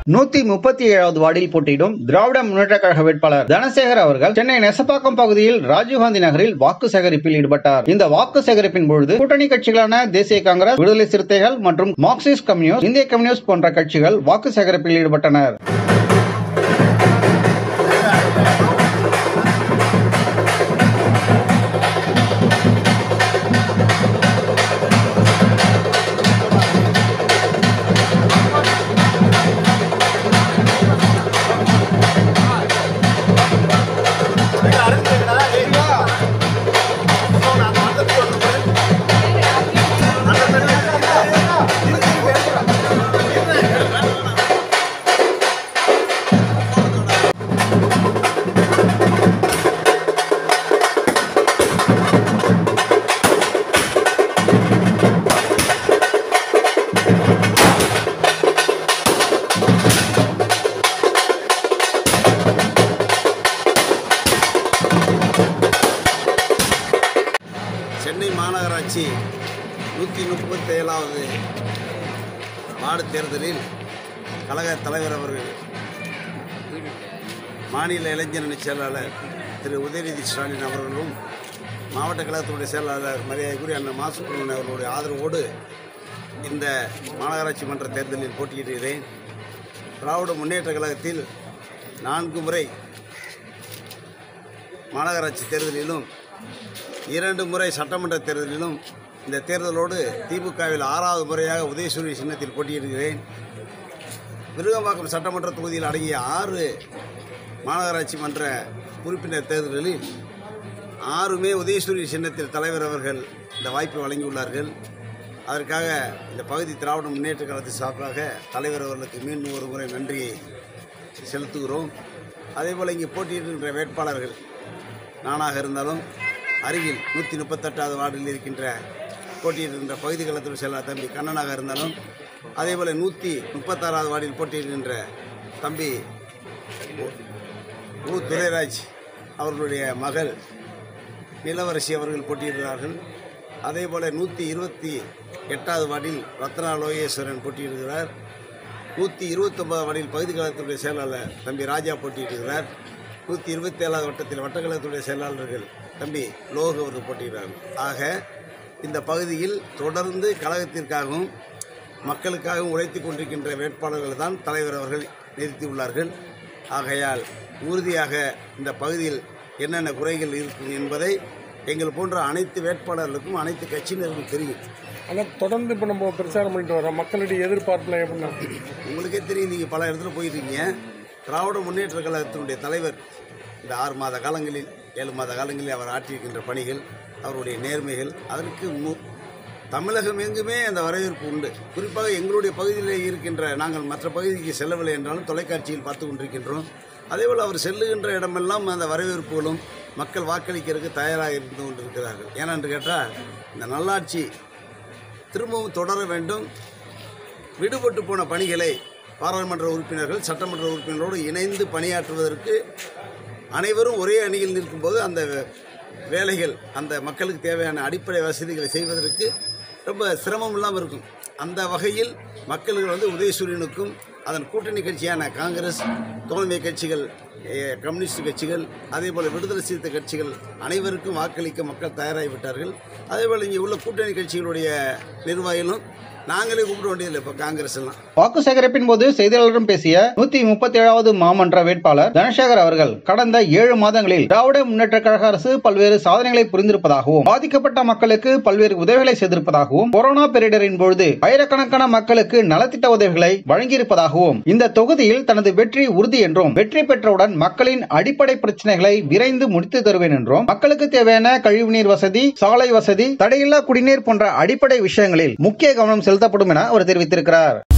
நூத்தி முப்பத்தி ஏழாவது வார்டில் போட்டியிடும் திராவிட முன்னேற்ற கழக வேட்பாளர் தனசேகர் அவர்கள் சென்னை நெசப்பாக்கம் பகுதியில் ராஜீவ்காந்தி நகரில் வாக்கு சேகரிப்பில் ஈடுபட்டார் இந்த வாக்கு சேகரிப்பின் பொழுது கூட்டணி கட்சிகளான தேசிய காங்கிரஸ் விடுதலை சிறுத்தைகள் மற்றும் மார்க்சிஸ்ட் கம்யூனிஸ்ட் இந்திய கம்யூனிஸ்ட் போன்ற கட்சிகள் வாக்கு சேகரிப்பில் ஈடுபட்டனர் சென்னை மாநகராட்சி நூற்றி முப்பத்தேழாவது வார்டு தேர்தலில் கழக தலைவர் அவர்கள் மாநில இளைஞரணி செயலாளர் திரு உதயநிதி ஸ்டாலின் அவர்களும் மாவட்ட கழகத்தினுடைய செயலாளர் மரியாதைக்குரிய அண்ணன் மா சுப்பிரமணியன் அவர்களுடைய ஆதரவோடு இந்த மாநகராட்சி மன்ற தேர்தலில் போட்டியிடுகிறேன் திராவிட முன்னேற்ற கழகத்தில் நான்கு முறை மாநகராட்சி தேர்தலிலும் இரண்டு முறை சட்டமன்ற தேர்தலிலும் இந்த தேர்தலோடு திமுகவில் ஆறாவது முறையாக உதயசூரிய சின்னத்தில் போட்டியிடுகிறேன் விருகம்பாக்கம் சட்டமன்ற தொகுதியில் அடங்கிய ஆறு மாநகராட்சி மன்ற உறுப்பினர் தேர்தல்களில் ஆறுமே உதயசூரிய சின்னத்தில் தலைவர் அவர்கள் இந்த வாய்ப்பை வழங்கியுள்ளார்கள் அதற்காக இந்த பகுதி திராவிட முன்னேற்ற கழகத்தின் சார்பாக தலைவர் அவர்களுக்கு மீண்டும் ஒரு முறை நன்றியை செலுத்துகிறோம் அதேபோல் இங்கே போட்டியிடுகின்ற வேட்பாளர்கள் நானாக இருந்தாலும் அருகில் நூற்றி முப்பத்தெட்டாவது வார்டில் இருக்கின்ற போட்டியிடுகின்ற பகுதி களத்தில் செயலாளர் தம்பி கண்ணனாக இருந்தாலும் அதேபோல் நூற்றி முப்பத்தாறாவது வார்டில் போட்டியிடுகின்ற தம்பி உ- உ துரைராஜ் அவர்களுடைய மகள் நிலவரசி அவர்கள் போட்டியிடுகிறார்கள் அதேபோல் நூற்றி இருபத்தி எட்டாவது வார்டில் ரத்னா லோகேஸ்வரன் போட்டியிடுகிறார் நூற்றி இருபத்தொன்பதாம் வார்டில் பகுதி கழகத்துடைய செயலாளர் தம்பி ராஜா போட்டியிடுகிறார் நூற்றி இருபத்தி ஏழாவது வட்டத்தில் வட்டக்கழகத்துடைய செயலாளர்கள் தம்பி லோகு அவர்கள் போட்டியிடுகிறார்கள் ஆக இந்த பகுதியில் தொடர்ந்து கழகத்திற்காகவும் மக்களுக்காகவும் உழைத்து கொண்டிருக்கின்ற வேட்பாளர்கள் தான் தலைவர் அவர்கள் நிறுத்தியுள்ளார்கள் ஆகையால் உறுதியாக இந்த பகுதியில் என்னென்ன குறைகள் இருக்கும் என்பதை எங்கள் போன்ற அனைத்து வேட்பாளர்களுக்கும் அனைத்து கட்சியினருக்கும் தெரியும் ஆனால் தொடர்ந்து இப்போ நம்ம பிரச்சாரம் பண்ணிட்டு வரோம் மக்களுடைய எதிர்பார்ப்புலாம் எப்படின்னா உங்களுக்கே தெரியும் நீங்கள் பல இடத்துல போயிருக்கீங்க திராவிட முன்னேற்ற கழகத்தினுடைய தலைவர் இந்த ஆறு மாத காலங்களில் ஏழு மாத காலங்களில் அவர் ஆற்றியிருக்கின்ற பணிகள் அவருடைய நேர்மைகள் அதற்கு மு தமிழகம் எங்குமே அந்த வரவேற்பு உண்டு குறிப்பாக எங்களுடைய பகுதியில் இருக்கின்ற நாங்கள் மற்ற பகுதிக்கு செல்லவில்லை என்றாலும் தொலைக்காட்சியில் பார்த்து கொண்டிருக்கின்றோம் அதேபோல் அவர் செல்லுகின்ற இடமெல்லாம் அந்த வரவேற்புகளும் மக்கள் வாக்களிக்கிறதுக்கு தயாராக இருந்து கொண்டிருக்கிறார்கள் ஏனென்று கேட்டால் இந்த நல்லாட்சி திரும்பவும் தொடர வேண்டும் விடுபட்டு போன பணிகளை பாராளுமன்ற உறுப்பினர்கள் சட்டமன்ற உறுப்பினர்களோடு இணைந்து பணியாற்றுவதற்கு அனைவரும் ஒரே அணியில் நிற்கும்போது அந்த வேலைகள் அந்த மக்களுக்கு தேவையான அடிப்படை வசதிகளை செய்வதற்கு ரொம்ப சிரமம் இல்லாமல் இருக்கும் அந்த வகையில் மக்கள்கள் வந்து உதயசூரியனுக்கும் அதன் கூட்டணி கட்சியான காங்கிரஸ் தோல்மை கட்சிகள் eh, கம்யூனிஸ்ட் கட்சிகள் அதேபோல் விடுதலை சிறுத்தை கட்சிகள் அனைவருக்கும் வாக்களிக்க மக்கள் தயாராகிவிட்டார்கள் அதேபோல் இங்கே உள்ள கூட்டணி கட்சிகளுடைய நிர்வாகிகளும் நாங்களே கூப்பிட வேண்டியதில்லை இப்போ காங்கிரஸ் எல்லாம் வாக்கு சேகரிப்பின் போது செய்தியாளரிடம் பேசிய நூத்தி முப்பத்தி ஏழாவது மாமன்ற வேட்பாளர் தனசேகர் அவர்கள் கடந்த ஏழு மாதங்களில் திராவிட முன்னேற்ற கழக அரசு பல்வேறு சாதனைகளை புரிந்திருப்பதாகவும் பாதிக்கப்பட்ட மக்களுக்கு பல்வேறு உதவிகளை செய்திருப்பதாகவும் கொரோனா பேரிடரின் பொழுது ஆயிரக்கணக்கான மக்களுக்கு நலத்திட்ட உதவிகளை வழங்கியிருப்பதாகவும் இந்த தொகுதியில் தனது வெற்றி உறுதி என்றும் வெற்றி பெற்றவுடன் மக்களின் அடிப்படை பிரச்சனைகளை விரைந்து முடித்து தருவேன் என்றும் மக்களுக்கு தேவையான கழிவுநீர் வசதி சாலை வசதி தடையில்லா குடிநீர் போன்ற அடிப்படை விஷயங்களில் முக்கிய கவனம் செலுத்தப்படும் என அவர் தெரிவித்திருக்கிறார்